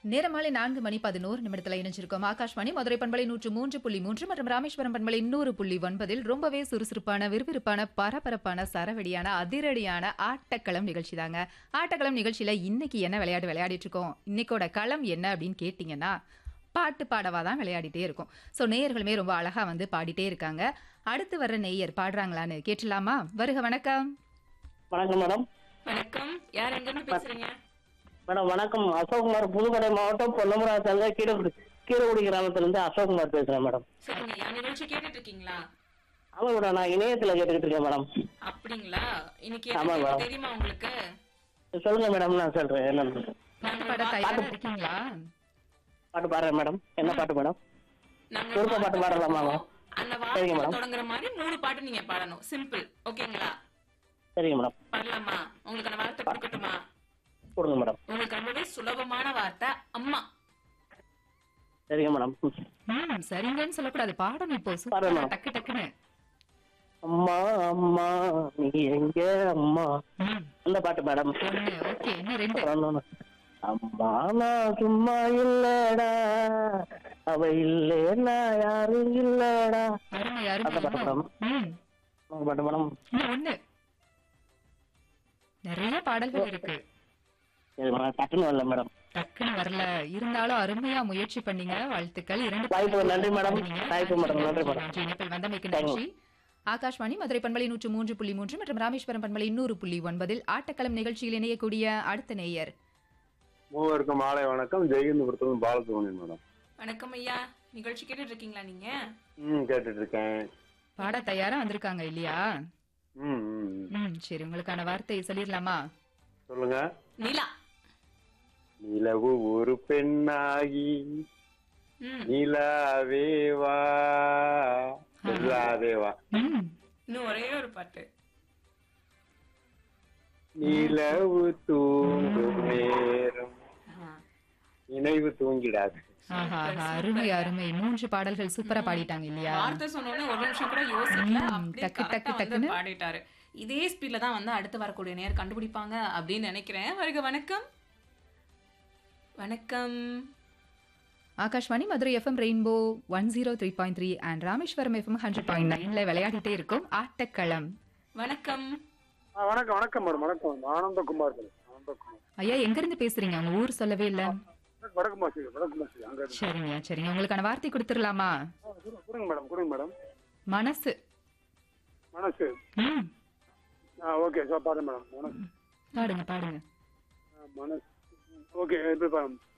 நேரமாலை நான்கு மணி பதினோரு நிமிடத்தில் இணைஞ்சிருக்கோம் ஆகாஷ்வாணி மதுரை பண்பலை நூற்று மூன்று புள்ளி மூன்று மற்றும் ராமேஸ்வரம் பண்பலை நூறு புள்ளி ஒன்பதில் ரொம்பவே சுறுசுறுப்பான விறுவிறுப்பான பரபரப்பான சரவெடியான அதிரடியான ஆட்டக்களம் நிகழ்ச்சி தாங்க ஆட்டக்களம் நிகழ்ச்சியில இன்னைக்கு என்ன விளையாட்டு விளையாடிட்டு இருக்கோம் இன்னைக்கோட களம் என்ன அப்படின்னு கேட்டிங்கன்னா பாட்டு பாடவா தான் விளையாடிட்டே இருக்கும் ஸோ நேயர்களுமே ரொம்ப அழகா வந்து பாடிட்டே இருக்காங்க அடுத்து வர்ற நேயர் பாடுறாங்களான்னு கேட்டலாமா வருக வணக்கம் வணக்கம் மேடம் வணக்கம் யார் எங்க இருந்து பேசுறீங்க மேடம் வணக்கம் அசோக்குமார் புதுக்கோட்டை மாவட்டம் பொன்னமரா சங்க கீழக்குடி கீழக்குடி கிராமத்திலிருந்து அசோக்குமார் பேசுறேன் மேடம் சரிங்க என் நிகழ்ச்சி கேட்டுட்டு இருக்கீங்களா ஆமா மேடம் நான் இணையத்துல கேட்டுக்கிட்டு இருக்கேன் மேடம் அப்படிங்களா இன்னைக்கு ஆமா, என்ன மேடம். தெரியுமா உங்களுக்கு சொல்லுங்க மேடம் நான் சொல்றேன் என்னன்னு பாட்டு பாட தயாரா இருக்கீங்களா பாட்டு பாடுறேன் மேடம் என்ன பாட்டு மேடம் நாங்க விருப்ப பாட்டு பாடலாமாங்க? அந்த சரிங்க, வார்த்தை மேடம். தொடங்குற மாதிரி மூணு பாட்டு நீங்க பாடணும் சிம்பிள் ஓகேங்களா சரிங்க மேடம் பாடலாமா உங்களுக்கு அந்த வார்த்தை கொடுக்கட்டுமா கொடுங்க மேடம் உங்களுக்கு ரொம்பவே சுலபமான வார்த்தை அம்மா சரிங்க மேடம் ம் சரிங்கன்னு சொல்லக்கூடாது பாடணும் இப்போ சூப்பரா பாடணும். டக்கு டக்குன்னு அம்மா அம்மா நீ எங்க அம்மா ம், அந்த பாட்டு மேடம் ஒண்ணு ஓகே என்ன ரெண்டு அப்புறம் இன்னொன்னு. அம்மா நான் சும்மா இல்லடா அவ இல்லைன்னா யாரும் இல்லடா அருமை அந்த அருமை பாட்டு மேடம் ம் அந்த பாட்டு மேடம் இன்னும் ஒண்ணு நிறைய பாடல்கள் இருக்கு சரி மேடம் டக்குன்னு வரல மேடம் டக்குன்னு வரல இருந்தாலும் அருமையா முயற்சி பண்ணீங்க வாழ்த்துக்கள் இரண்டு வாய்ப்பு பாடல்கள் நன்றி மேடம். பாடுனீங்க. வாய்ப்பு மேடம். நன்றி மேடம். நன்றி இணைப்பில் வந்தமைக்கு தேங்க்யூ. நன்றி ஆகாஷ்வாணி மதுரை பண்பலை நூற்று மூன்று புள்ளி மூன்று மற்றும் ராமேஸ்வரம் பண்பலை நூறு புள்ளி ஒன்பதில் ஆட்டக்களம் நிகழ்ச்சியில் இணையக்கூடிய அடுத்த நேயர் மூவருக்கும் மாலை வணக்கம் ஜெயகிந்தபுரத்துல பாலசுப்ரமணியன் மேடம் வணக்கம் ஐயா நிகழ்ச்சி கேட்டுட்டு இருக்கீங்களா நீங்க ம் கேட்டுட்டு இருக்கேன் பாட தயாரா வந்திருக்காங்க இல்லையா ம் ம், ம். ம் சரி உங்களுக்கான வார்த்தை சொல்லிடலாமா சொல்லுங்க நிலா நிலவு ஒரு பெண்ணாகி ம் நிலாவேவா நிலாவேவா ம் இன்னும் ஒரே ஒரு பாட்டு நிலவு தூங்கும் நேரம் ஆ. நினைவு தூங்கிடாது ஆஹா ஆஹா, அருமை அருமை மூன்று பாடல்கள் சூப்பரா பாடிட்டாங்க இல்லையா வார்த்தை சொன்னோடனே ஒரு நிமிஷம் கூட யோசிக்கல ம், அப்படியே டக்கு, correct டக்கு, ஆ வந்து டக்குன்னு. பாடிட்டாரு இதே ஸ்பீட்ல தான் வந்து அடுத்து வரக்கூடிய நேர் கண்டுபிடிப்பாங்க அப்படின்னு நினைக்கிறேன் வருக வணக்கம் வணக்கம் Akashvani Madurai F M rainbow one zero three point three and Rameswaram F M hundred point நைன்ல விளையாடிட்டே இருக்கும் ஆட்டக்களம் வணக்கம் ஆ, வணக்கம் வணக்கம் மேடம் வணக்கம் ஆனந்தகுமார் மேடம் ஆனந்தகுமார் ஐயா எங்க இருந்து பேசுறீங்க உங்க ஊர் சொல்லவே இல்ல வடக்கு மாசி வடக்கு மாசி அங்க இருந்து. சரிங்க சரிங்க உங்களுக்கான வார்த்தை கொடுத்துடலாமா ஆ, கொடுங்க, கொடுங்க மேடம் கொடுங்க மேடம் மனசு மனசு ம் ஆ ஓகே சார் பாருங்க மேடம் மனசு பாடுங்க பாடுங்க ஆ, மனசு ஓகே இப்போ பாருங்க